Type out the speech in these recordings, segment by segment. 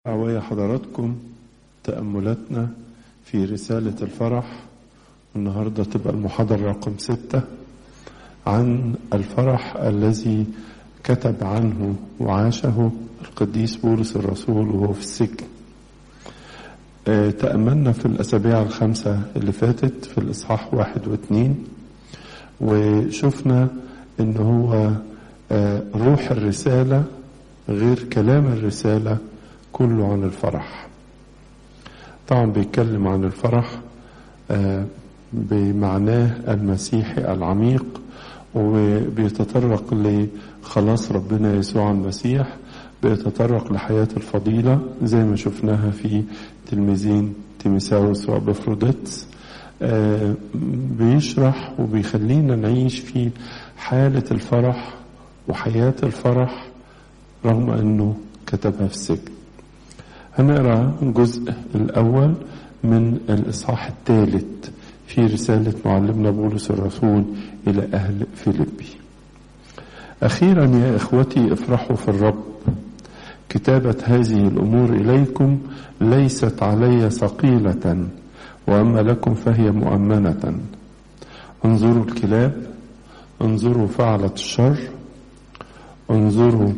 ويا حضراتكم تأملاتنا في رسالة الفرح النهاردة تبقى المحاضرة رقم ستة عن الفرح الذي كتب عنه وعاشه القديس بولس الرسول وهو في السجن آه، تأملنا في الأسابيع الخمسة اللي فاتت في الإصحاح واحد واثنين وشفنا إن هو آه، روح الرسالة غير كلام الرسالة كله عن الفرح طبعا بيتكلم عن الفرح آه، بمعناه المسيحي العميق وبيتطرق لخلاص ربنا يسوع المسيح بيتطرق لحياة الفضيلة زي ما شفناها في تلميذين تيميساوس وابافروديتس آه، بيشرح وبيخلينا نعيش في حالة الفرح وحياة الفرح رغم أنه كتبها في السجن هنقرأ الجزء الأول من الإصحاح الثالث في رسالة معلمنا بولس الرسول إلى أهل فيليبي أخيرا يا إخوتي افرحوا في الرب كتابة هذه الأمور إليكم ليست علي ثقيلة وأما لكم فهي مؤمنة انظروا الكلاب انظروا فعلة الشر انظروا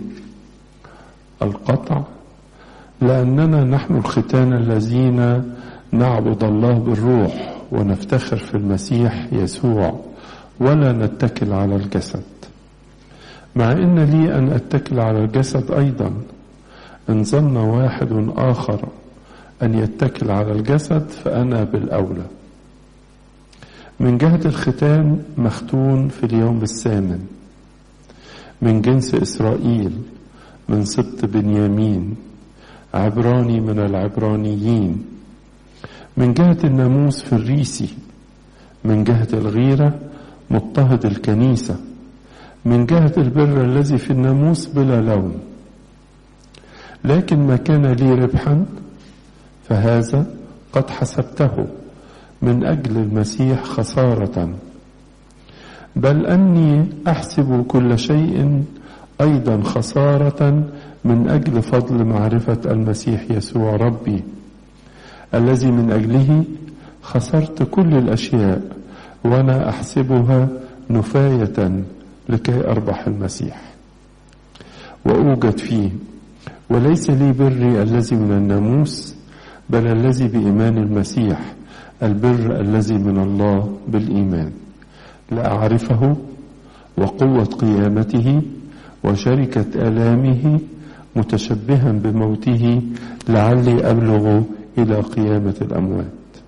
القطع لأننا نحن الختان الذين نعبد الله بالروح ونفتخر في المسيح يسوع ولا نتكل على الجسد مع ان لي ان اتكل على الجسد ايضا ان ظن واحد اخر ان يتكل على الجسد فانا بالاولى من جهه الختان مختون في اليوم الثامن من جنس اسرائيل من سبط بنيامين عبراني من العبرانيين من جهة الناموس في الريسي من جهة الغيرة مضطهد الكنيسة من جهة البر الذي في الناموس بلا لوم لكن ما كان لي ربحا فهذا قد حسبته من أجل المسيح خسارة بل أني أحسب كل شيء أيضا خسارة من أجل فضل معرفة المسيح يسوع ربي الذي من أجله خسرت كل الأشياء وأنا أحسبها نفاية لكي أربح المسيح وأوجد فيه وليس لي بري الذي من الناموس بل الذي بإيمان المسيح البر الذي من الله بالإيمان لأعرفه وقوة قيامته وشركة آلامه متشبها بموته لعلي أبلغ إلى قيامة الأموات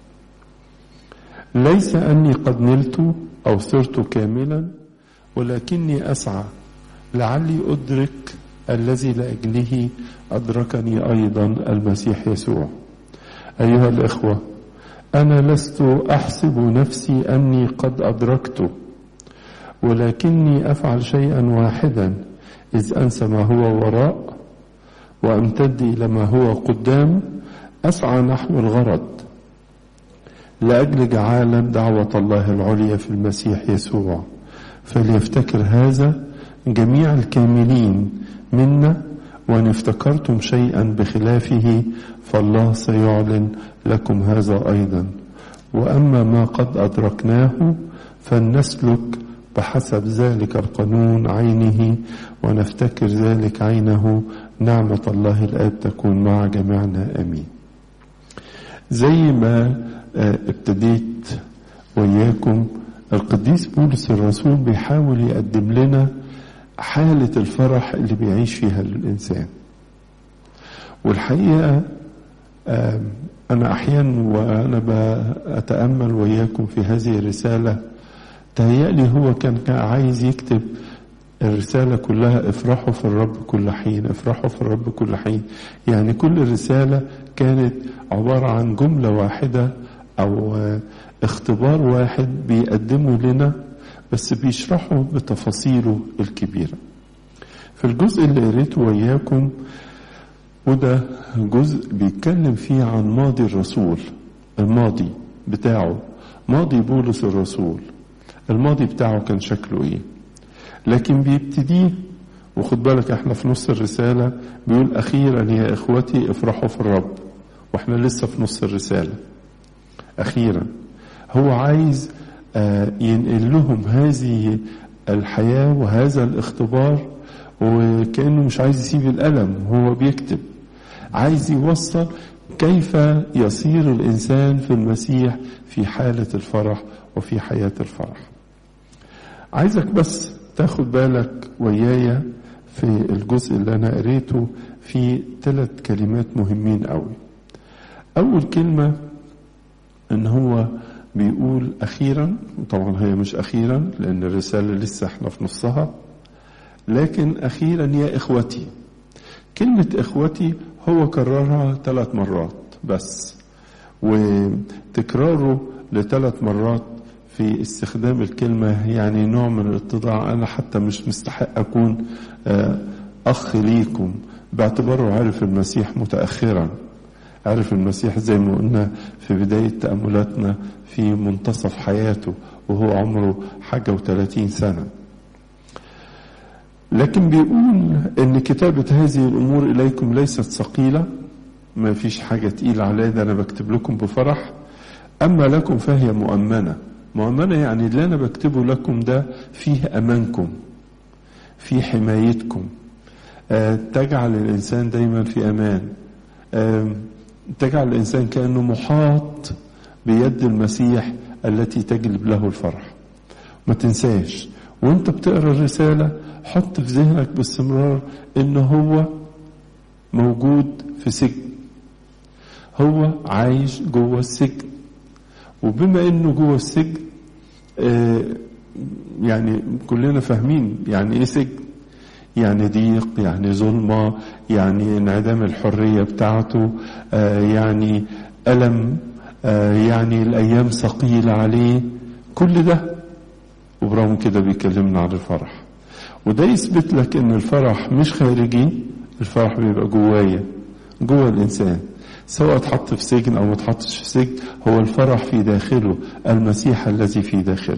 ليس أني قد نلت أو صرت كاملا ولكني أسعى لعلي أدرك الذي لأجله أدركني أيضا المسيح يسوع أيها الإخوة أنا لست أحسب نفسي أني قد أدركت ولكني أفعل شيئا واحدا إذ أنسى ما هو وراء وأمتد إلى ما هو قدام أسعى نحو الغرض لأجل جعالة دعوة الله العليا في المسيح يسوع فليفتكر هذا جميع الكاملين منا وإن افتكرتم شيئا بخلافه فالله سيعلن لكم هذا أيضا وأما ما قد أدركناه فلنسلك بحسب ذلك القانون عينه ونفتكر ذلك عينه نعمة الله الآب تكون مع جميعنا آمين زي ما ابتديت وياكم القديس بولس الرسول بيحاول يقدم لنا حالة الفرح اللي بيعيش فيها الإنسان والحقيقة أنا أحيانا وأنا بأتأمل وياكم في هذه الرسالة تهيألي هو كان عايز يكتب الرسالة كلها افرحوا في الرب كل حين افرحوا في الرب كل حين يعني كل الرسالة كانت عبارة عن جملة واحدة أو اختبار واحد بيقدمه لنا بس بيشرحه بتفاصيله الكبيرة في الجزء اللي قريته وياكم وده جزء بيتكلم فيه عن ماضي الرسول الماضي بتاعه ماضي بولس الرسول الماضي بتاعه كان شكله ايه لكن بيبتديه وخد بالك احنا في نص الرسالة بيقول أخيرا يا إخوتي افرحوا في الرب واحنا لسه في نص الرسالة أخيرا هو عايز ينقل لهم هذه الحياة وهذا الاختبار وكأنه مش عايز يسيب الألم هو بيكتب عايز يوصل كيف يصير الإنسان في المسيح في حالة الفرح وفي حياة الفرح عايزك بس تاخد بالك ويايا في الجزء اللي أنا قريته في ثلاث كلمات مهمين قوي أول كلمة إن هو بيقول أخيرا وطبعا هي مش أخيرا لأن الرسالة لسه احنا في نصها لكن أخيرا يا إخوتي كلمة إخوتي هو كررها ثلاث مرات بس وتكراره لثلاث مرات في استخدام الكلمة يعني نوع من الاتضاع أنا حتى مش مستحق أكون أخ ليكم باعتباره عرف المسيح متأخرا عرف المسيح زي ما قلنا في بداية تأملاتنا في منتصف حياته وهو عمره حاجة وثلاثين سنة لكن بيقول ان كتابة هذه الامور اليكم ليست ثقيلة ما فيش حاجة تقيلة عليا ده انا بكتب لكم بفرح اما لكم فهي مؤمنة مؤمنة يعني اللي انا بكتبه لكم ده فيه امانكم في حمايتكم أه تجعل الانسان دايما في امان أه تجعل الانسان كانه محاط بيد المسيح التي تجلب له الفرح ما تنساش وانت بتقرا الرساله حط في ذهنك باستمرار ان هو موجود في سجن هو عايش جوه السجن وبما انه جوه السجن آه يعني كلنا فاهمين يعني ايه سجن يعني ضيق يعني ظلمة يعني انعدام الحرية بتاعته آه يعني ألم آه يعني الأيام ثقيلة عليه كل ده وبرغم كده بيكلمنا عن الفرح وده يثبت لك ان الفرح مش خارجي الفرح بيبقى جوايا جوه الانسان سواء اتحط في سجن او ما اتحطش في سجن هو الفرح في داخله المسيح الذي في داخله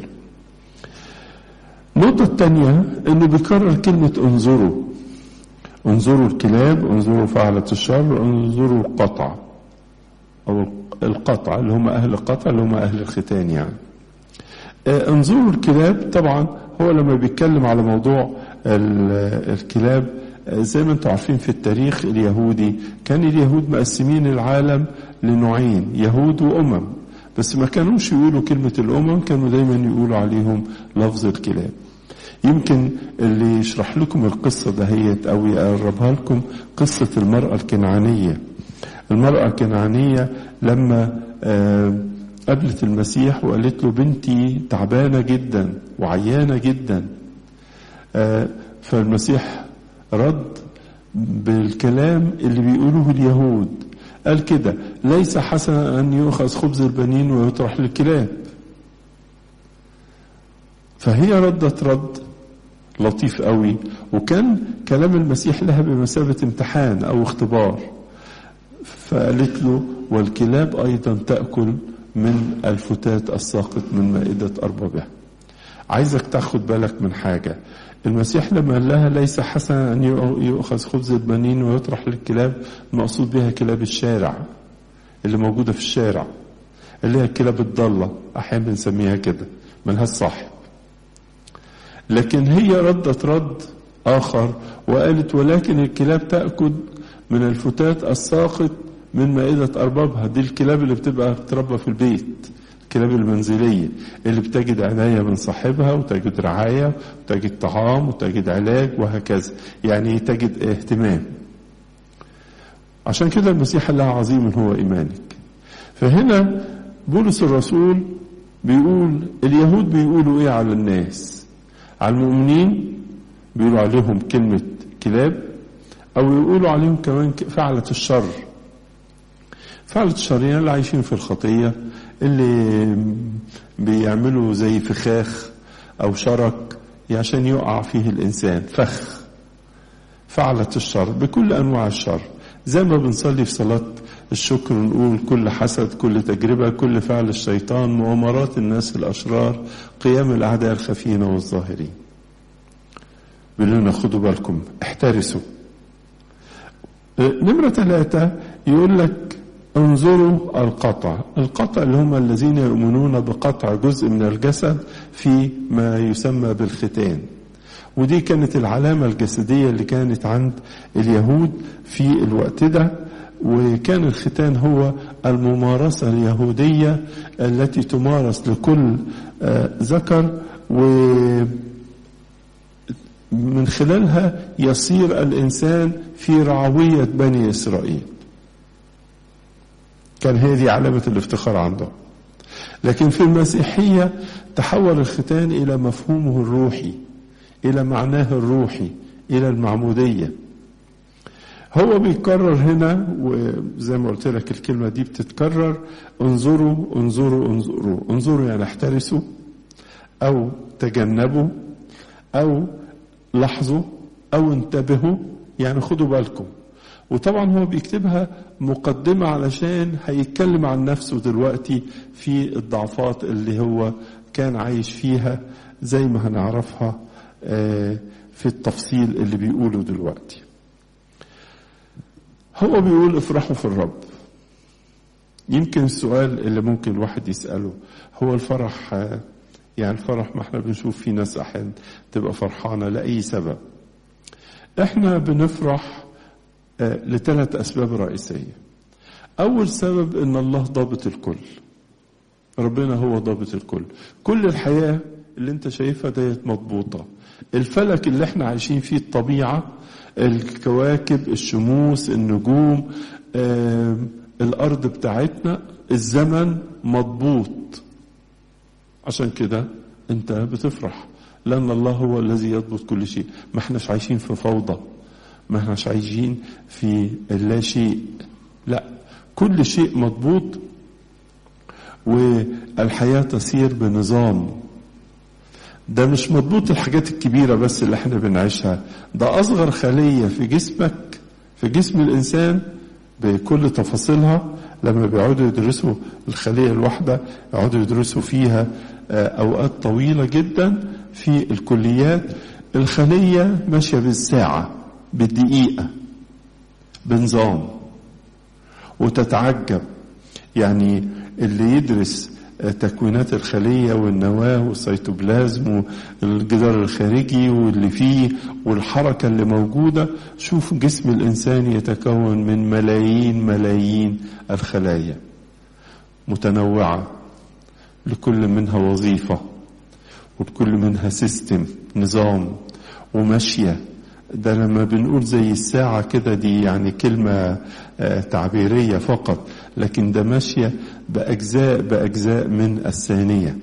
النقطة الثانية انه بيكرر كلمة انظروا انظروا الكلاب انظروا فعلة الشر انظروا القطع او القطع اللي هم اهل القطع اللي هم اهل الختان يعني آه انظروا الكلاب طبعا هو لما بيتكلم على موضوع الكلاب زي ما انتم عارفين في التاريخ اليهودي كان اليهود مقسمين العالم لنوعين يهود وامم بس ما كانوش يقولوا كلمة الأمم كانوا دايما يقولوا عليهم لفظ الكلاب يمكن اللي يشرح لكم القصة دهيت أو يقربها لكم قصة المرأة الكنعانية المرأة الكنعانية لما آه قابلت المسيح وقالت له بنتي تعبانة جدا وعيانة جدا آه فالمسيح رد بالكلام اللي بيقوله اليهود قال كده ليس حسنا أن يؤخذ خبز البنين ويطرح للكلاب فهي ردت رد لطيف قوي وكان كلام المسيح لها بمثابة امتحان أو اختبار فقالت له والكلاب أيضا تأكل من الفتات الساقط من مائدة أربابها عايزك تاخد بالك من حاجة المسيح لما قال لها ليس حسنا أن يؤخذ خبز البنين ويطرح للكلاب المقصود بها كلاب الشارع اللي موجودة في الشارع اللي هي الكلاب الضالة أحيانا بنسميها كده ملهاش صاحب لكن هي ردت رد آخر وقالت ولكن الكلاب تأكل من الفتات الساقط من مائدة أربابها دي الكلاب اللي بتبقى بتربى في البيت الكلاب المنزلية اللي بتجد عناية من صاحبها وتجد رعاية وتجد طعام وتجد علاج وهكذا يعني تجد اهتمام عشان كده المسيح قال لها عظيم هو إيمانك فهنا بولس الرسول بيقول اليهود بيقولوا ايه على الناس على المؤمنين بيقولوا عليهم كلمة كلاب او يقولوا عليهم كمان فعلة الشر فعلة الشر يعني اللي عايشين في الخطية اللي بيعملوا زي فخاخ او شرك عشان يقع فيه الانسان فخ فعلة الشر بكل انواع الشر زي ما بنصلي في صلاة الشكر نقول كل حسد كل تجربة كل فعل الشيطان مؤامرات الناس الأشرار قيام الأعداء الخفين والظاهرين بيقول لنا خدوا بالكم احترسوا نمرة ثلاثة يقول لك انظروا القطع القطع اللي هم الذين يؤمنون بقطع جزء من الجسد في ما يسمى بالختان ودي كانت العلامة الجسدية اللي كانت عند اليهود في الوقت ده وكان الختان هو الممارسة اليهودية التي تمارس لكل ذكر ومن خلالها يصير الإنسان في رعوية بني إسرائيل كان هذه علامة الافتخار عندهم لكن في المسيحية تحول الختان إلى مفهومه الروحي إلى معناه الروحي إلى المعمودية هو بيكرر هنا وزي ما قلت لك الكلمة دي بتتكرر انظروا انظروا انظروا انظروا يعني احترسوا أو تجنبوا أو لاحظوا أو انتبهوا يعني خدوا بالكم وطبعا هو بيكتبها مقدمة علشان هيتكلم عن نفسه دلوقتي في الضعفات اللي هو كان عايش فيها زي ما هنعرفها في التفصيل اللي بيقوله دلوقتي هو بيقول افرحوا في الرب يمكن السؤال اللي ممكن الواحد يسأله هو الفرح يعني الفرح ما احنا بنشوف في ناس احيانا تبقى فرحانة لأي سبب احنا بنفرح لثلاث أسباب رئيسية أول سبب إن الله ضابط الكل ربنا هو ضابط الكل كل الحياة اللي انت شايفها ديت مضبوطة الفلك اللي احنا عايشين فيه الطبيعة الكواكب الشموس النجوم آه، الأرض بتاعتنا الزمن مضبوط عشان كده انت بتفرح لأن الله هو الذي يضبط كل شيء ما احناش عايشين في فوضى ما احناش عايشين في اللا شيء لا كل شيء مضبوط والحياة تسير بنظام ده مش مضبوط الحاجات الكبيرة بس اللي احنا بنعيشها ده أصغر خلية في جسمك في جسم الإنسان بكل تفاصيلها لما بيقعدوا يدرسوا الخلية الواحدة يقعدوا يدرسوا فيها أوقات طويلة جدا في الكليات الخلية ماشية بالساعة بالدقيقة بنظام وتتعجب يعني اللي يدرس تكوينات الخلية والنواة والسيتوبلازم والجدار الخارجي واللي فيه والحركة اللي موجودة شوف جسم الإنسان يتكون من ملايين ملايين الخلايا متنوعة لكل منها وظيفة وكل منها سيستم نظام وماشية ده لما بنقول زي الساعة كده دي يعني كلمة تعبيرية فقط لكن ده ماشية بأجزاء بأجزاء من الثانية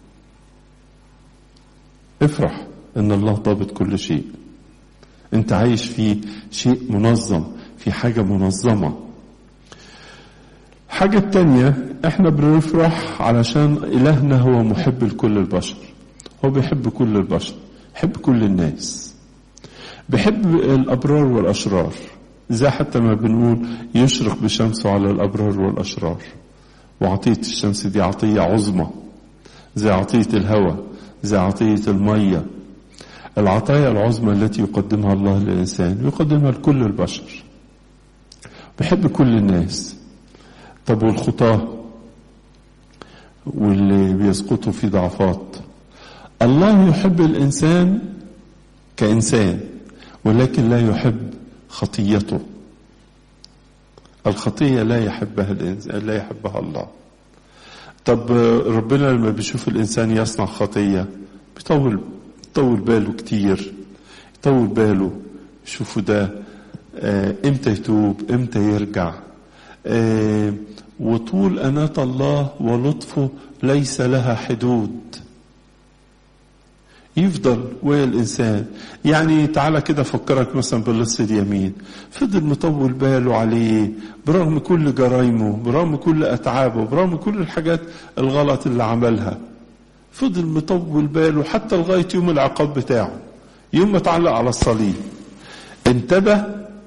افرح ان الله ضابط كل شيء انت عايش في شيء منظم في حاجة منظمة حاجة تانية احنا بنفرح علشان الهنا هو محب لكل البشر هو بيحب كل البشر يحب كل الناس بيحب الأبرار والأشرار زي حتى ما بنقول يشرق بشمسه على الأبرار والأشرار وعطية الشمس دي عطية عظمى زي عطية الهواء زي عطية المية العطايا العظمى التي يقدمها الله للإنسان يقدمها لكل البشر بحب كل الناس طب والخطاة واللي بيسقطوا في ضعفات الله يحب الإنسان كإنسان ولكن لا يحب خطيته الخطية لا يحبها الإنسان لا يحبها الله طب ربنا لما بيشوف الإنسان يصنع خطية بيطول يطول باله كتير يطول باله يشوفوا ده آه امتى يتوب امتى يرجع آه وطول أناة الله ولطفه ليس لها حدود يفضل ويا الإنسان يعني تعالى كده فكرك مثلا باللص اليمين فضل مطول باله عليه برغم كل جرايمه برغم كل أتعابه برغم كل الحاجات الغلط اللي عملها فضل مطول باله حتى لغاية يوم العقاب بتاعه يوم ما اتعلق على الصليب انتبه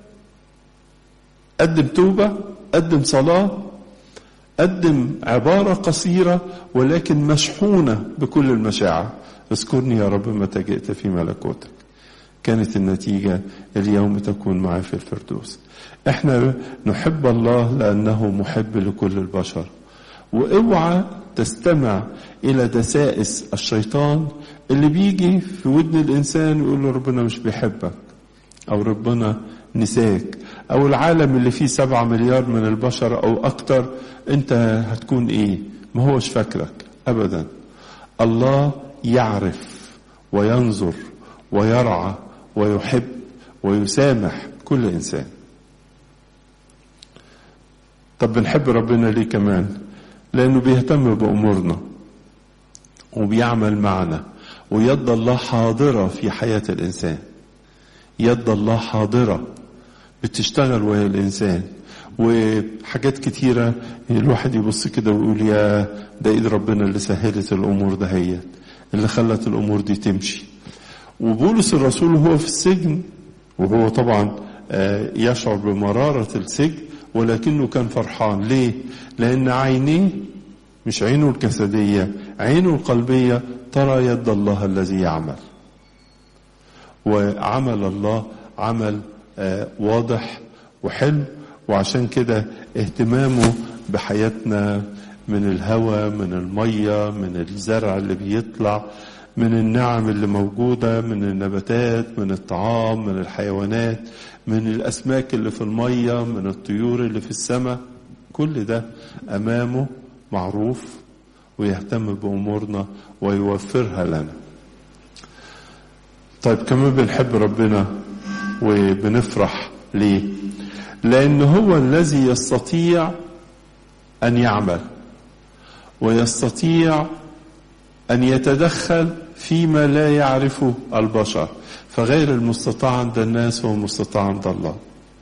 قدم توبة قدم صلاة قدم عبارة قصيرة ولكن مشحونة بكل المشاعر اذكرني يا رب متى جئت في ملكوتك كانت النتيجة اليوم تكون معي في الفردوس احنا نحب الله لأنه محب لكل البشر واوعى تستمع إلى دسائس الشيطان اللي بيجي في ودن الإنسان يقول له ربنا مش بيحبك أو ربنا نساك أو العالم اللي فيه سبعة مليار من البشر أو أكتر أنت هتكون إيه ما هوش فاكرك أبدا الله يعرف وينظر ويرعى ويحب ويسامح كل إنسان طب بنحب ربنا ليه كمان لأنه بيهتم بأمورنا وبيعمل معنا ويد الله حاضرة في حياة الإنسان يد الله حاضرة بتشتغل وهي الإنسان وحاجات كتيرة الواحد يبص كده ويقول يا ده إيد ربنا اللي سهلت الأمور دهيت اللي خلت الأمور دي تمشي وبولس الرسول وهو في السجن وهو طبعا يشعر بمرارة السجن ولكنه كان فرحان ليه لأن عينيه مش عينه الجسدية عينه القلبية ترى يد الله الذي يعمل وعمل الله عمل واضح وحلو وعشان كده اهتمامه بحياتنا من الهواء من المية من الزرع اللي بيطلع من النعم اللي موجودة من النباتات من الطعام من الحيوانات من الأسماك اللي في المية من الطيور اللي في السماء كل ده أمامه معروف ويهتم بأمورنا ويوفرها لنا طيب كمان بنحب ربنا وبنفرح ليه لأن هو الذي يستطيع أن يعمل ويستطيع أن يتدخل فيما لا يعرفه البشر فغير المستطاع عند الناس هو مستطاع عند الله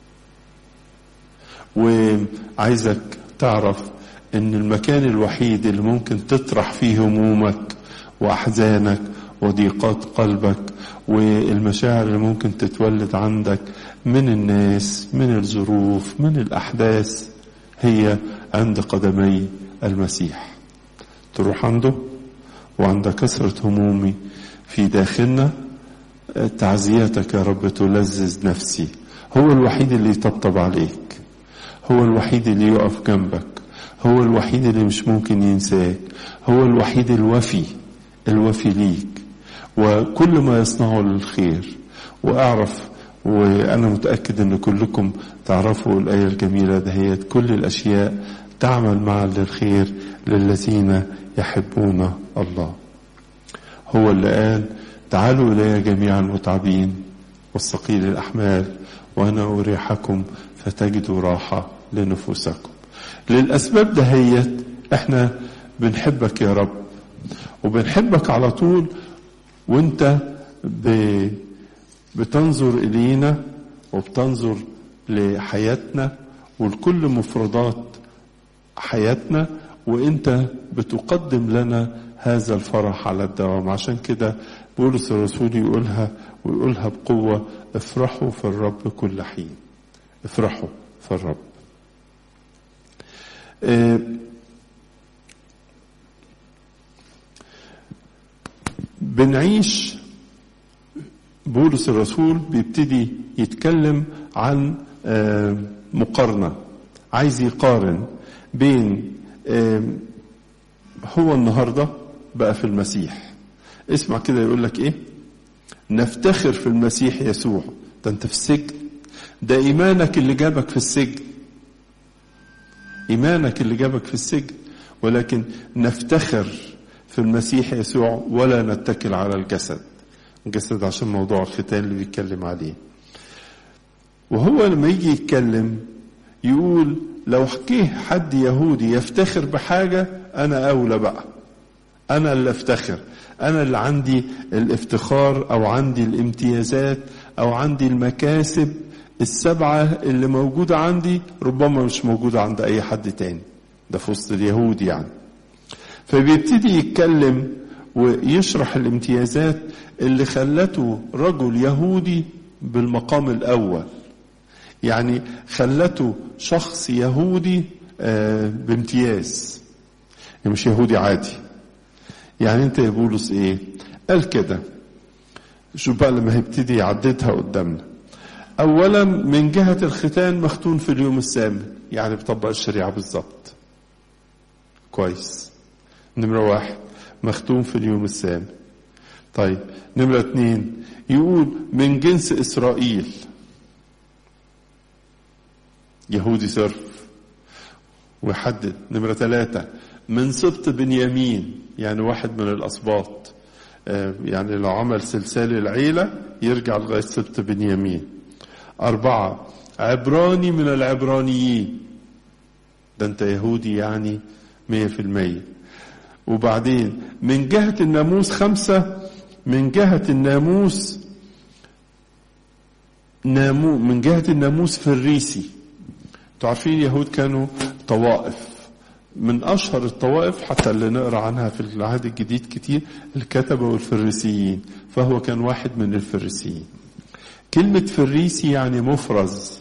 وعايزك تعرف ان المكان الوحيد اللي ممكن تطرح فيه همومك واحزانك وضيقات قلبك والمشاعر اللي ممكن تتولد عندك من الناس من الظروف من الاحداث هي عند قدمي المسيح تروح عنده وعند كثرة همومي في داخلنا تعزياتك يا رب تلذذ نفسي هو الوحيد اللي يطبطب عليك هو الوحيد اللي يقف جنبك هو الوحيد اللي مش ممكن ينساك هو الوحيد الوفي الوفي ليك وكل ما يصنعه للخير واعرف وانا متاكد ان كلكم تعرفوا الايه الجميله دهيت كل الاشياء تعمل معا للخير للذين يحبون الله هو اللي قال تعالوا الي جميعا المتعبين والثقيل الاحمال وانا اريحكم فتجدوا راحه لنفوسكم للاسباب دهيت احنا بنحبك يا رب وبنحبك على طول وانت ب... بتنظر الينا وبتنظر لحياتنا ولكل مفردات حياتنا وانت بتقدم لنا هذا الفرح على الدوام عشان كده بولس الرسول يقولها ويقولها بقوة افرحوا في الرب كل حين افرحوا في الرب اه بنعيش بولس الرسول بيبتدي يتكلم عن اه مقارنة عايز يقارن بين اه هو النهارده بقى في المسيح اسمع كده يقول لك ايه نفتخر في المسيح يسوع ده انت في السجن ده ايمانك اللي جابك في السجن ايمانك اللي جابك في السجن ولكن نفتخر في المسيح يسوع ولا نتكل على الجسد الجسد عشان موضوع الختان اللي بيتكلم عليه وهو لما يجي يتكلم يقول لو حكيه حد يهودي يفتخر بحاجة أنا أولى بقى أنا اللي أفتخر أنا اللي عندي الافتخار أو عندي الامتيازات أو عندي المكاسب السبعة اللي موجودة عندي ربما مش موجودة عند أي حد تاني ده في وسط اليهود يعني فبيبتدي يتكلم ويشرح الامتيازات اللي خلته رجل يهودي بالمقام الأول يعني خلته شخص يهودي بامتياز مش يهودي عادي يعني انت يا بولس ايه قال كده شوف بقى لما هيبتدي يعددها قدامنا اولا من جهة الختان مختون في اليوم الثامن يعني بطبق الشريعة بالظبط كويس نمرة واحد مختوم في اليوم الثامن طيب نمرة اتنين يقول من جنس إسرائيل يهودي صرف ويحدد نمرة ثلاثة من سبط بنيامين يعني واحد من الأسباط يعني لو عمل سلسال العيلة يرجع لغاية سبط بنيامين أربعة عبراني من العبرانيين ده أنت يهودي يعني مية في المية وبعدين من جهة الناموس خمسة من جهة الناموس نامو من جهة الناموس فريسي تعرفين اليهود كانوا طوائف من أشهر الطوائف حتى اللي نقرأ عنها في العهد الجديد كتير الكتبة والفريسيين فهو كان واحد من الفريسيين كلمة فريسي يعني مفرز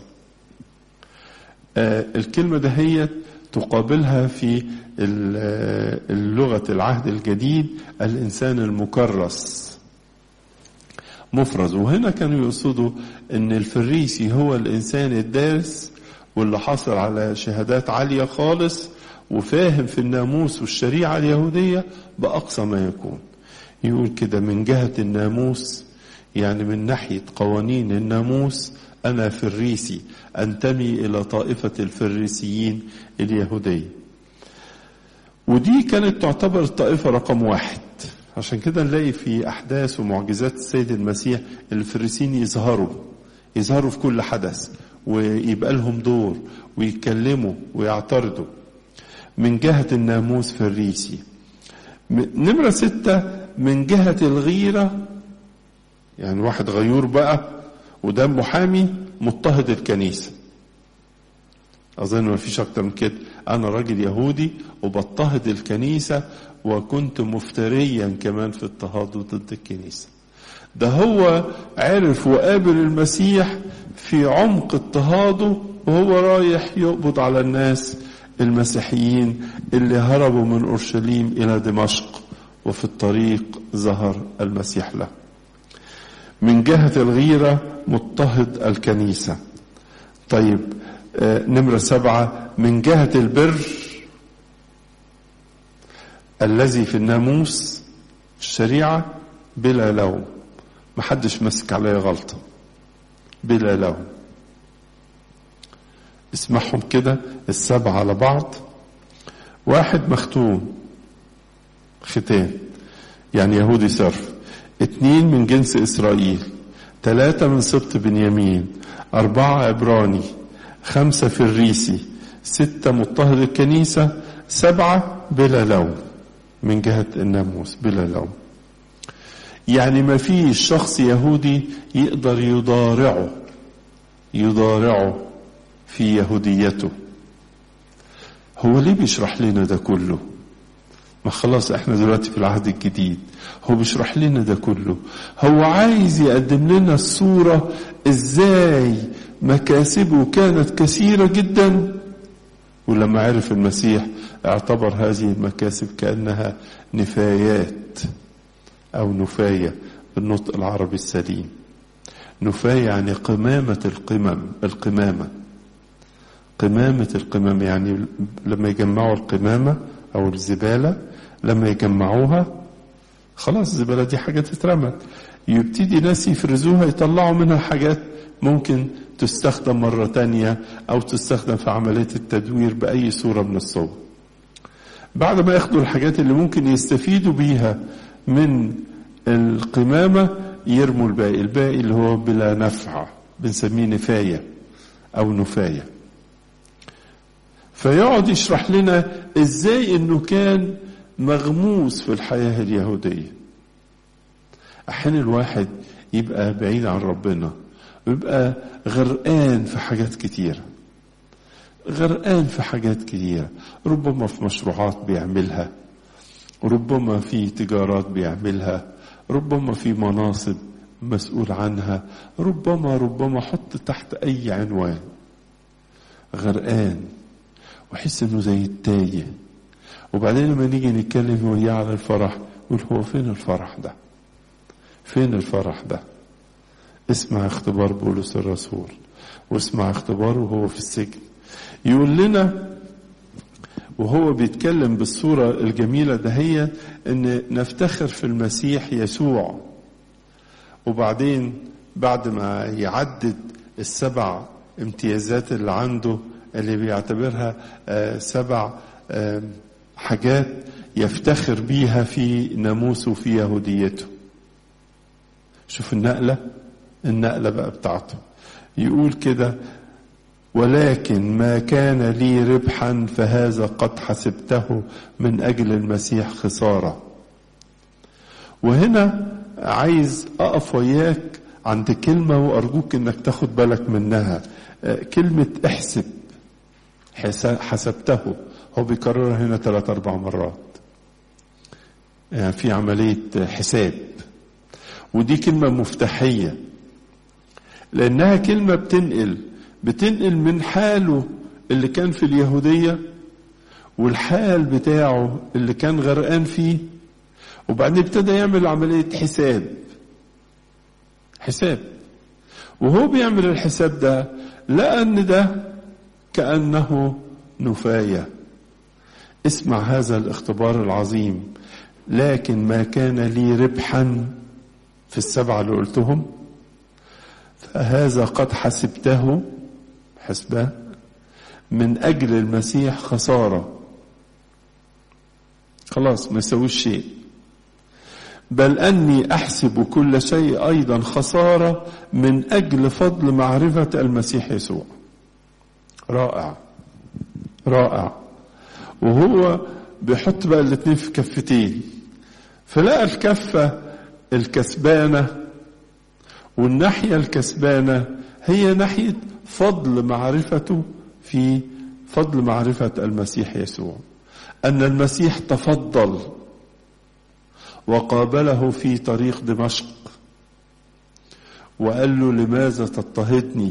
آه الكلمة دهيت تقابلها في اللغة العهد الجديد الإنسان المكرس مفرز وهنا كانوا يقصدوا ان الفريسي هو الانسان الدارس واللي حصل على شهادات عالية خالص وفاهم في الناموس والشريعة اليهودية بأقصى ما يكون يقول كده من جهة الناموس يعني من ناحية قوانين الناموس أنا فريسي أنتمي إلى طائفة الفريسيين اليهودية ودي كانت تعتبر الطائفة رقم واحد عشان كده نلاقي في أحداث ومعجزات السيد المسيح الفريسيين يظهروا يظهروا في كل حدث ويبقى لهم دور ويتكلموا ويعترضوا من جهة الناموس فريسي نمرة ستة من جهة الغيرة يعني واحد غيور بقى وده محامي مضطهد الكنيسة أظن ما فيش أكتر من كده أنا راجل يهودي وبضطهد الكنيسة وكنت مفتريا كمان في اضطهاده ضد الكنيسة ده هو عرف وقابل المسيح في عمق اضطهاده وهو رايح يقبض على الناس المسيحيين اللي هربوا من أورشليم إلى دمشق وفي الطريق ظهر المسيح له من جهة الغيرة مضطهد الكنيسة طيب آه نمرة سبعة من جهة البر الذي في الناموس الشريعة بلا لوم محدش مسك عليه غلطة بلا لوم اسمعهم كده السبعة على بعض واحد مختوم ختان يعني يهودي صرف اتنين من جنس إسرائيل تلاتة من سبط بنيامين أربعة عبراني خمسة فريسي ستة مضطهد الكنيسة سبعة بلا لوم من جهة الناموس بلا لوم يعني ما فيش شخص يهودي يقدر يضارعه يضارعه في يهوديته هو ليه بيشرح لنا ده كله ما خلاص احنا دلوقتي في العهد الجديد هو بيشرح لنا ده كله هو عايز يقدم لنا الصورة ازاي مكاسبه كانت كثيرة جدا ولما عرف المسيح اعتبر هذه المكاسب كأنها نفايات أو نفاية بالنطق العربي السليم نفاية يعني قمامة القمم القمامة قمامة القمم يعني لما يجمعوا القمامة أو الزبالة لما يجمعوها خلاص الزبالة دي حاجة تترمى يبتدي ناس يفرزوها يطلعوا منها حاجات ممكن تستخدم مرة تانية أو تستخدم في عملية التدوير بأي صورة من الصور بعد ما ياخدوا الحاجات اللي ممكن يستفيدوا بيها من القمامة يرموا الباقي الباقي اللي هو بلا نفع بنسميه نفاية أو نفاية فيقعد يشرح لنا ازاي انه كان مغموس في الحياة اليهودية احيانا الواحد يبقى بعيد عن ربنا ويبقى غرقان في حاجات كتيرة غرقان في حاجات كتيرة ربما في مشروعات بيعملها ربما في تجارات بيعملها ربما في مناصب مسؤول عنها ربما ربما حط تحت اي عنوان غرقان وحس انه زي التايه وبعدين لما نيجي نتكلم وياه على الفرح يقول هو فين الفرح ده فين الفرح ده اسمع اختبار بولس الرسول واسمع اختباره وهو في السجن يقول لنا وهو بيتكلم بالصورة الجميلة دهية ان نفتخر في المسيح يسوع وبعدين بعد ما يعدد السبع امتيازات اللي عنده اللي بيعتبرها آه سبع آه حاجات يفتخر بيها في ناموسه في يهوديته شوف النقلة النقلة بقى بتاعته يقول كده ولكن ما كان لي ربحا فهذا قد حسبته من أجل المسيح خسارة وهنا عايز أقف وياك عند كلمة وأرجوك أنك تاخد بالك منها كلمة احسب حسبته هو بيكررها هنا ثلاث أربع مرات يعني في عملية حساب ودي كلمة مفتاحية لأنها كلمة بتنقل بتنقل من حاله اللي كان في اليهودية والحال بتاعه اللي كان غرقان فيه وبعدين ابتدى يعمل عملية حساب حساب وهو بيعمل الحساب ده لقى ان ده كأنه نفاية اسمع هذا الاختبار العظيم لكن ما كان لي ربحا في السبعة اللي قلتهم فهذا قد حسبته حسبه من أجل المسيح خسارة خلاص ما يسويش شيء بل أني أحسب كل شيء أيضا خسارة من أجل فضل معرفة المسيح يسوع رائع رائع وهو بيحط بقى الاتنين في كفتين فلقى الكفة الكسبانة والناحية الكسبانة هي ناحية فضل معرفته في فضل معرفة المسيح يسوع أن المسيح تفضل وقابله في طريق دمشق وقال له لماذا تضطهدني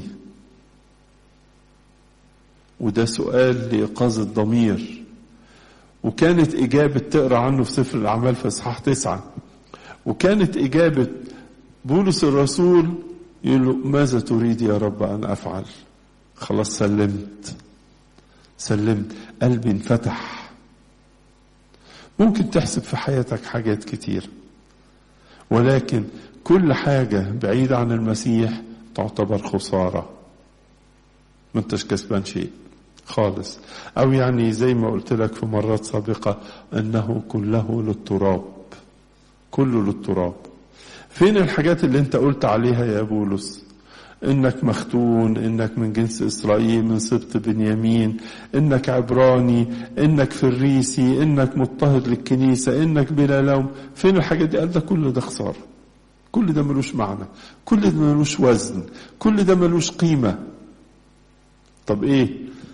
وده سؤال لإيقاظ الضمير وكانت إجابة تقرأ عنه في سفر الأعمال في إصحاح تسعة وكانت إجابة بولس الرسول يقول له ماذا تريد يا رب أن أفعل خلاص سلمت سلمت قلبي انفتح ممكن تحسب في حياتك حاجات كتير ولكن كل حاجة بعيدة عن المسيح تعتبر خسارة ما انتش كسبان شيء خالص او يعني زي ما قلت لك في مرات سابقة انه كله للتراب كله للتراب فين الحاجات اللي انت قلت عليها يا بولس انك مختون انك من جنس اسرائيل من سبط بنيامين انك عبراني انك فريسي انك مضطهد للكنيسة انك بلا لوم فين الحاجات دي قال ده كل ده خسارة كل ده ملوش معنى كل ده ملوش وزن كل ده ملوش قيمة طب ايه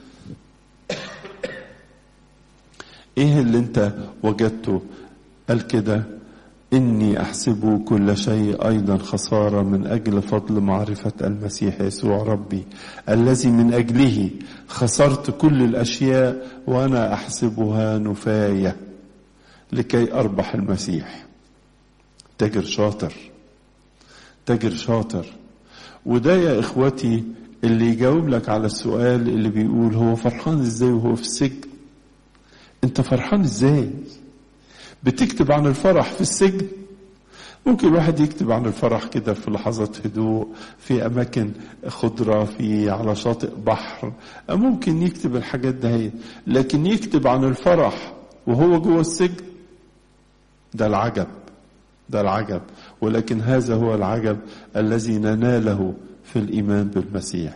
ايه اللي انت وجدته قال كده إني أحسب كل شيء أيضا خسارة من أجل فضل معرفة المسيح يسوع ربي الذي من أجله خسرت كل الأشياء وأنا أحسبها نفاية لكي أربح المسيح تاجر شاطر تاجر شاطر وده يا إخوتي اللي يجاوب لك على السؤال اللي بيقول هو فرحان ازاي وهو في السجن انت فرحان ازاي بتكتب عن الفرح في السجن ممكن الواحد يكتب عن الفرح كده في لحظات هدوء في أماكن خضرة في على شاطئ بحر ممكن يكتب الحاجات ده لكن يكتب عن الفرح وهو جوه السجن ده العجب ده العجب ولكن هذا هو العجب الذي نناله في الإيمان بالمسيح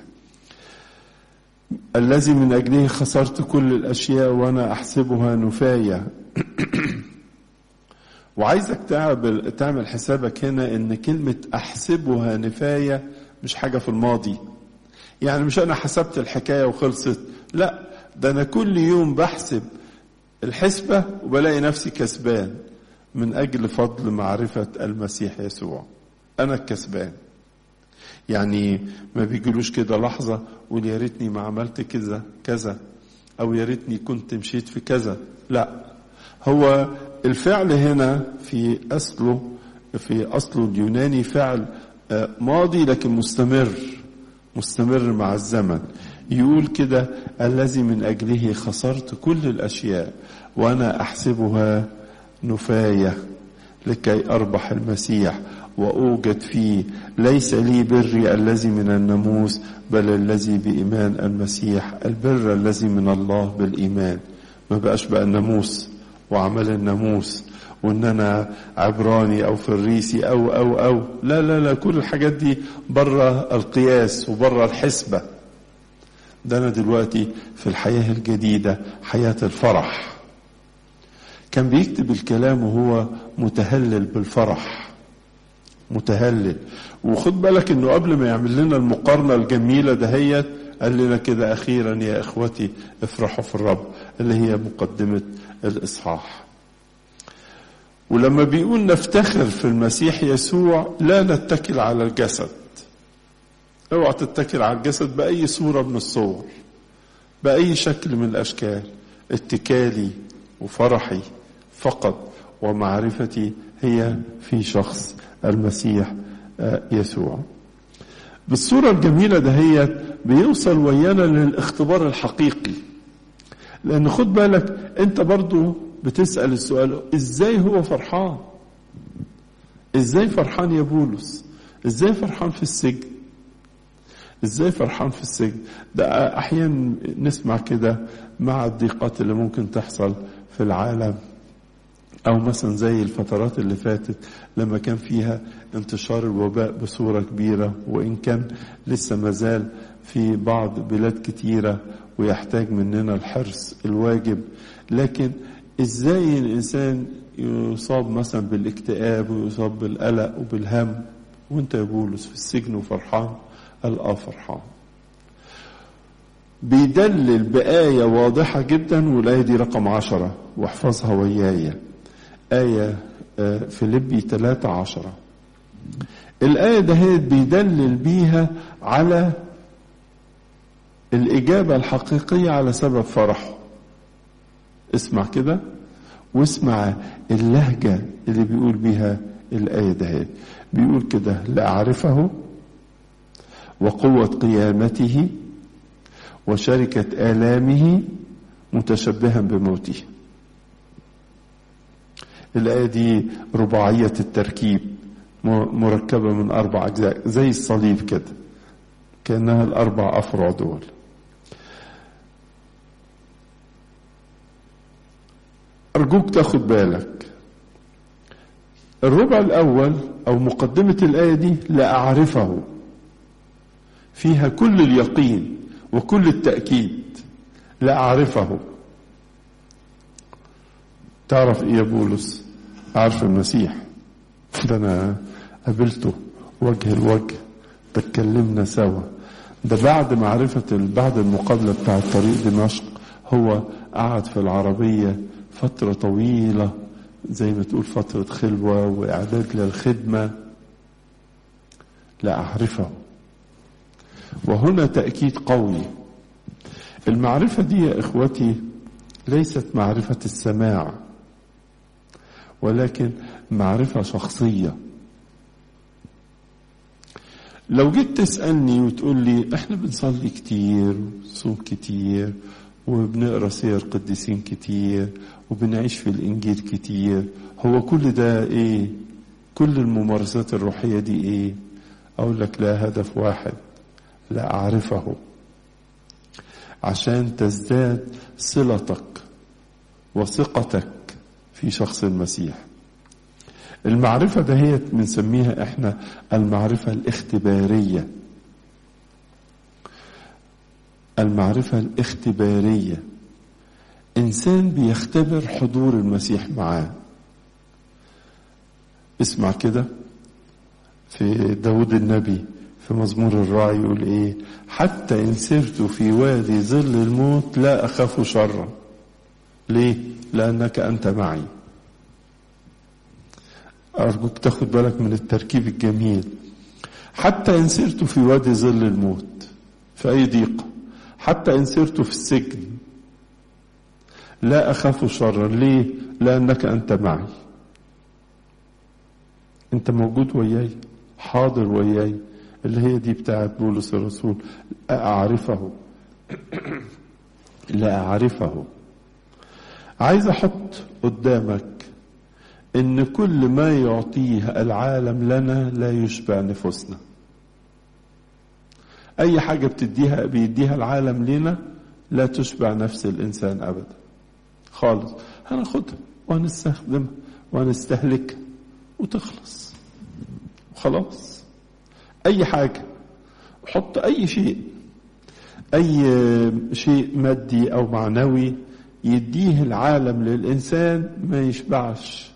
الذي من أجله خسرت كل الأشياء وأنا أحسبها نفاية وعايزك تعمل تعمل حسابك هنا ان كلمة احسبها نفاية مش حاجة في الماضي يعني مش انا حسبت الحكاية وخلصت لا ده انا كل يوم بحسب الحسبة وبلاقي نفسي كسبان من اجل فضل معرفة المسيح يسوع انا الكسبان يعني ما بيجيلوش كده لحظة ويا يا ريتني ما عملت كذا كذا او يا ريتني كنت مشيت في كذا لا هو الفعل هنا في أصله في أصله اليوناني فعل ماضي لكن مستمر مستمر مع الزمن يقول كده الذي من أجله خسرت كل الأشياء وأنا أحسبها نفاية لكي أربح المسيح وأوجد فيه ليس لي بري الذي من الناموس بل الذي بإيمان المسيح البر الذي من الله بالإيمان ما بقاش بقى الناموس وعمل الناموس وان انا عبراني او فريسي او او او لا لا لا كل الحاجات دي بره القياس وبره الحسبه ده انا دلوقتي في الحياه الجديده حياه الفرح كان بيكتب الكلام وهو متهلل بالفرح متهلل وخد بالك انه قبل ما يعمل لنا المقارنه الجميله دهيت قال لنا كده اخيرا يا اخوتي افرحوا في الرب اللي هي مقدمه الاصحاح ولما بيقول نفتخر في المسيح يسوع لا نتكل على الجسد اوعى تتكل على الجسد باي صوره من الصور باي شكل من الاشكال اتكالي وفرحي فقط ومعرفتي هي في شخص المسيح يسوع بالصورة الجميلة دهيت بيوصل ويانا للاختبار الحقيقي لأن خد بالك أنت برضو بتسأل السؤال إزاي هو فرحان إزاي فرحان يا بولس إزاي فرحان في السجن إزاي فرحان في السجن ده أحيانا نسمع كده مع الضيقات اللي ممكن تحصل في العالم أو مثلا زي الفترات اللي فاتت لما كان فيها انتشار الوباء بصورة كبيرة وإن كان لسه مازال في بعض بلاد كتيرة ويحتاج مننا الحرص الواجب لكن إزاي الإنسان يصاب مثلا بالاكتئاب ويصاب بالقلق وبالهم وانت يا بولس في السجن وفرحان قال اه فرحان بيدلل بآية واضحة جدا والآية دي رقم عشرة واحفظها وياي آية فيليبي 3 عشرة الآية دهيت بيدلل بيها على الإجابة الحقيقية على سبب فرحه اسمع كده واسمع اللهجة اللي بيقول بيها الآية دهيت بيقول كده لأعرفه وقوة قيامته وشركة آلامه متشبها بموته الآية دي رباعية التركيب مركبة من أربع أجزاء زي الصليب كده كأنها الأربع أفرع دول أرجوك تاخد بالك الربع الأول أو مقدمة الآية دي لأعرفه فيها كل اليقين وكل التأكيد لأعرفه تعرف إيه يا بولس أعرف المسيح ده أنا قابلته وجه الوجه ده اتكلمنا سوا ده بعد معرفة بعد المقابلة بتاع طريق دمشق هو قعد في العربية فترة طويلة زي ما تقول فترة خلوة وإعداد للخدمة لأعرفه وهنا تأكيد قوي المعرفة دي يا إخوتي ليست معرفة السماع ولكن معرفة شخصية لو جيت تسألني وتقول لي احنا بنصلي كتير وصوم كتير وبنقرا سير قديسين كتير وبنعيش في الانجيل كتير هو كل ده ايه كل الممارسات الروحية دي ايه اقول لك لا هدف واحد لا اعرفه عشان تزداد صلتك وثقتك في شخص المسيح المعرفة دهيت بنسميها احنا المعرفة الاختبارية المعرفة الاختبارية انسان بيختبر حضور المسيح معاه اسمع كده في داود النبي في مزمور الراعي يقول ايه حتى ان سرت في وادي ظل الموت لا اخاف شرا ليه لانك انت معي ارجوك تاخد بالك من التركيب الجميل حتى ان سرت في وادي ظل الموت في اي ضيقه حتى ان سرت في السجن لا اخاف شرا ليه لانك انت معي انت موجود وياي حاضر وياي اللي هي دي بتاعت بولس الرسول أعرفه لا أعرفه عايز أحط قدامك إن كل ما يعطيه العالم لنا لا يشبع نفوسنا أي حاجة بتديها بيديها العالم لنا لا تشبع نفس الإنسان أبدا خالص هناخدها وهنستخدمها وهنستهلكها وتخلص خلاص أي حاجة حط أي شيء أي شيء مادي أو معنوي يديه العالم للإنسان ما يشبعش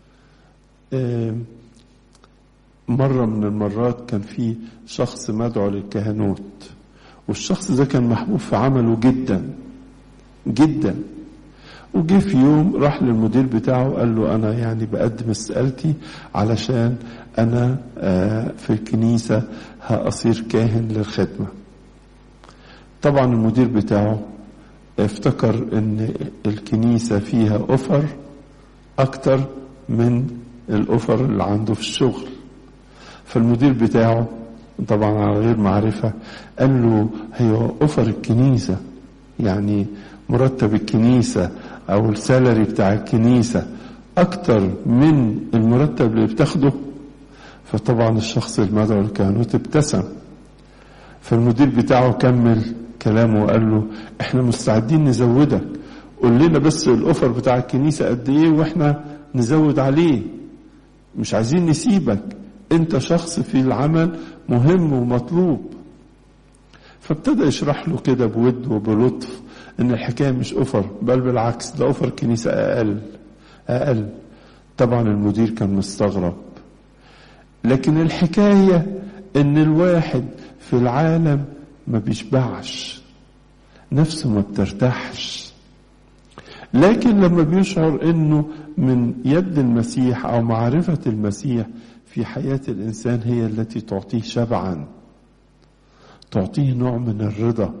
مرة من المرات كان في شخص مدعو للكهنوت والشخص ده كان محبوب في عمله جدا جدا وجه في يوم راح للمدير بتاعه قال له انا يعني بقدم استقالتي علشان انا في الكنيسة هأصير كاهن للخدمة طبعا المدير بتاعه افتكر ان الكنيسة فيها اوفر اكتر من الاوفر اللي عنده في الشغل فالمدير بتاعه طبعا على غير معرفة قال له هي اوفر الكنيسة يعني مرتب الكنيسة او السالري بتاع الكنيسة اكتر من المرتب اللي بتاخده فطبعا الشخص المدعو للكهنوت ابتسم فالمدير بتاعه كمل كلامه وقال له احنا مستعدين نزودك قول لنا بس الاوفر بتاع الكنيسة قد ايه واحنا نزود عليه مش عايزين نسيبك انت شخص في العمل مهم ومطلوب فابتدى يشرح له كده بود وبلطف ان الحكايه مش اوفر بل بالعكس ده اوفر كنيسه اقل اقل طبعا المدير كان مستغرب لكن الحكايه ان الواحد في العالم ما بيشبعش نفسه ما بترتاحش لكن لما بيشعر انه من يد المسيح او معرفه المسيح في حياه الانسان هي التي تعطيه شبعا تعطيه نوع من الرضا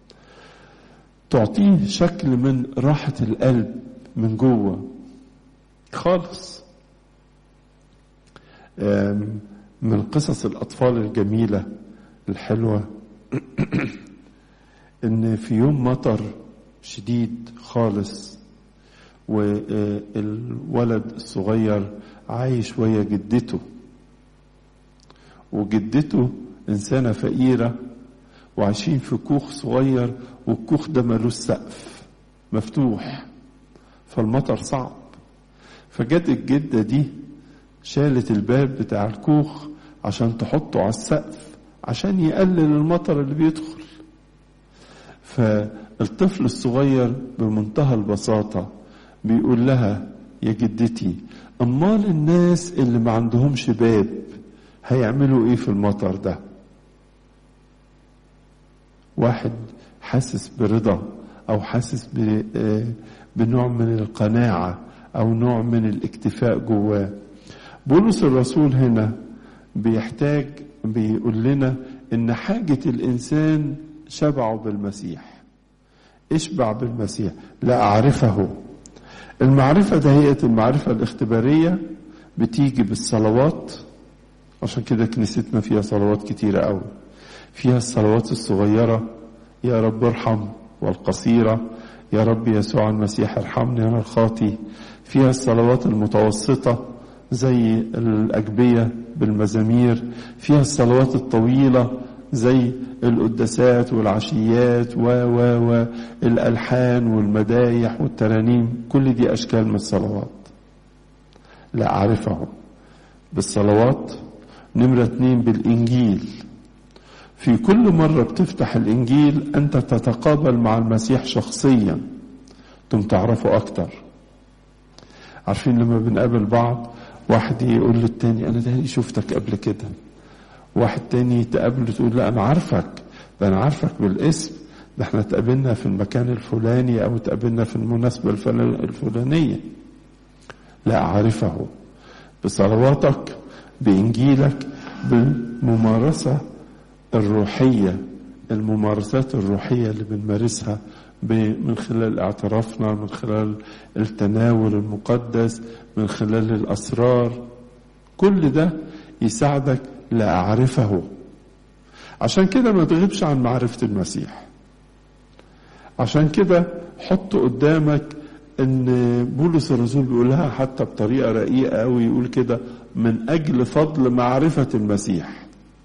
تعطيه شكل من راحة القلب من جوه خالص من قصص الأطفال الجميلة الحلوة إن في يوم مطر شديد خالص والولد الصغير عايش ويا جدته وجدته إنسانة فقيرة وعايشين في كوخ صغير والكوخ ده ملوش سقف مفتوح فالمطر صعب فجت الجدة دي شالت الباب بتاع الكوخ عشان تحطه على السقف عشان يقلل المطر اللي بيدخل فالطفل الصغير بمنتهى البساطة بيقول لها يا جدتي أمال الناس اللي ما عندهمش باب هيعملوا ايه في المطر ده واحد حاسس برضا او حاسس بنوع من القناعة او نوع من الاكتفاء جواه بولس الرسول هنا بيحتاج بيقول لنا ان حاجة الانسان شبعه بالمسيح اشبع بالمسيح لا اعرفه المعرفة دهية المعرفة الاختبارية بتيجي بالصلوات عشان كده كنيستنا فيها صلوات كتيرة قوي فيها الصلوات الصغيرة يا رب ارحم والقصيرة يا رب يسوع المسيح ارحمني أنا الخاطي فيها الصلوات المتوسطة زي الأجبية بالمزامير فيها الصلوات الطويلة زي القداسات والعشيات و و و الألحان والمدايح والترانيم كل دي أشكال من الصلوات لا أعرفه بالصلوات نمرة اتنين بالإنجيل في كل مرة بتفتح الإنجيل أنت تتقابل مع المسيح شخصيا تم تعرفه أكتر عارفين لما بنقابل بعض واحد يقول للتاني أنا تاني شفتك قبل كده واحد تاني تقابله تقول لا أنا عارفك ده أنا عارفك بالاسم ده احنا اتقابلنا في المكان الفلاني أو اتقابلنا في المناسبة الفلانية لا أعرفه بصلواتك بإنجيلك بالممارسة الروحية الممارسات الروحية اللي بنمارسها من خلال اعترافنا من خلال التناول المقدس من خلال الأسرار كل ده يساعدك لأعرفه عشان كده ما تغيبش عن معرفة المسيح عشان كده حط قدامك ان بولس الرسول بيقولها حتى بطريقة رقيقة قوي يقول كده من اجل فضل معرفة المسيح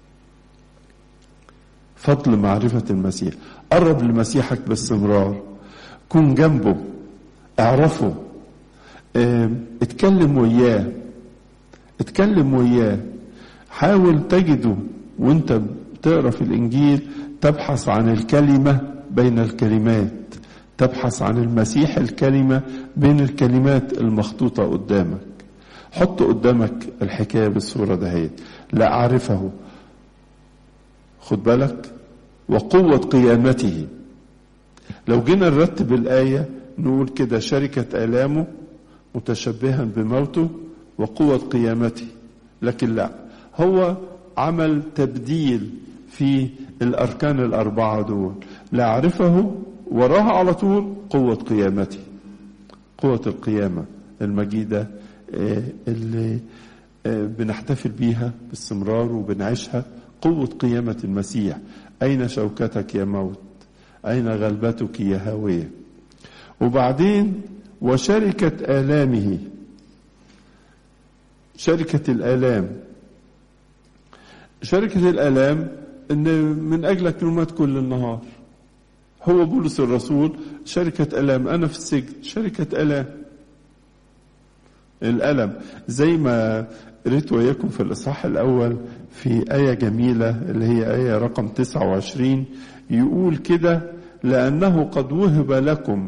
فضل معرفة المسيح قرب لمسيحك باستمرار كن جنبه اعرفه اه اتكلم وياه اتكلم وياه حاول تجده وانت بتقرا في الانجيل تبحث عن الكلمه بين الكلمات تبحث عن المسيح الكلمه بين الكلمات المخطوطه قدامك حط قدامك الحكايه بالصوره دهيت لا اعرفه خد بالك وقوه قيامته لو جينا نرتب الايه نقول كده شركه الامه متشبها بموته وقوه قيامته لكن لا هو عمل تبديل في الأركان الأربعة دول لا أعرفه وراها على طول قوة قيامته قوة القيامة المجيدة اللي بنحتفل بيها باستمرار وبنعيشها قوة قيامة المسيح أين شوكتك يا موت أين غلبتك يا هاوية وبعدين وشركة آلامه شركة الآلام شركة الآلام إن من أجلك نمت كل النهار هو بولس الرسول شركة ألام أنا في السجن شركة ألام الألم زي ما قريت وياكم في الإصحاح الأول في آية جميلة اللي هي آية رقم 29 يقول كده لأنه قد وهب لكم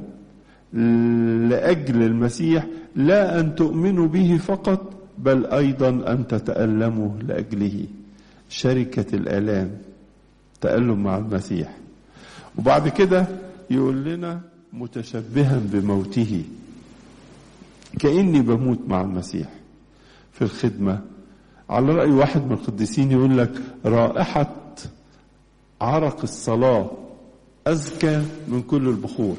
لأجل المسيح لا أن تؤمنوا به فقط بل أيضا أن تتألموا لأجله شركة الآلام تألم مع المسيح وبعد كده يقول لنا متشبها بموته كأني بموت مع المسيح في الخدمة على رأي واحد من القديسين يقول لك رائحة عرق الصلاة أزكى من كل البخور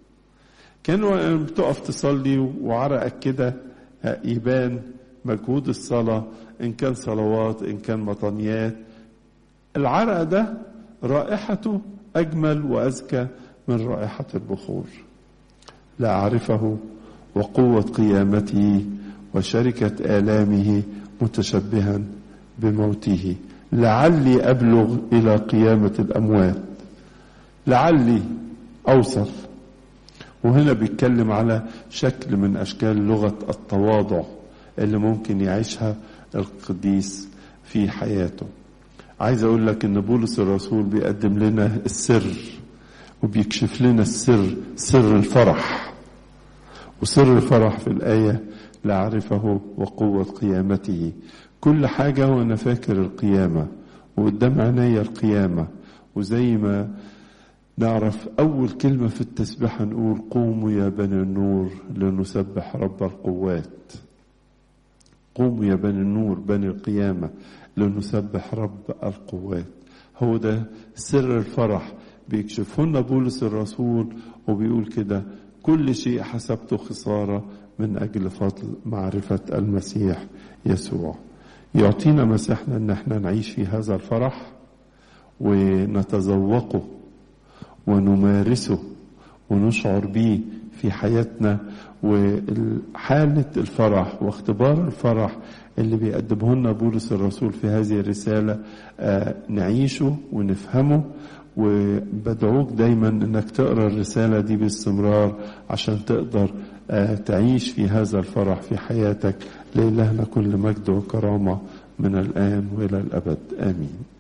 كانوا بتقف تصلي وعرقك كده يبان مجهود الصلاة إن كان صلوات إن كان مطنيات العرق ده رائحته أجمل وأزكى من رائحة البخور لا أعرفه وقوة قيامته وشركة آلامه متشبها بموته لعلي أبلغ إلى قيامة الأموات لعلي أوصل وهنا بيتكلم على شكل من أشكال لغة التواضع اللي ممكن يعيشها القديس في حياته عايز أقول لك إن بولس الرسول بيقدم لنا السر وبيكشف لنا السر سر الفرح وسر الفرح في الآية لأعرفه وقوة قيامته كل حاجة وأنا فاكر القيامة وقدام عيني القيامة وزي ما نعرف أول كلمة في التسبيحة نقول قوموا يا بني النور لنسبح رب القوات قوموا يا بني النور بني القيامة لنسبح رب القوات هو ده سر الفرح بيكشفه لنا بولس الرسول وبيقول كده كل شيء حسبته خسارة من أجل فضل معرفة المسيح يسوع يعطينا مسيحنا أن احنا نعيش في هذا الفرح ونتذوقه ونمارسه ونشعر به في حياتنا وحالة الفرح واختبار الفرح اللي بيقدمه لنا بولس الرسول في هذه الرسالة آه نعيشه ونفهمه وبدعوك دايما انك تقرا الرسالة دي باستمرار عشان تقدر آه تعيش في هذا الفرح في حياتك لإلهنا كل مجد وكرامة من الآن وإلى الأبد آمين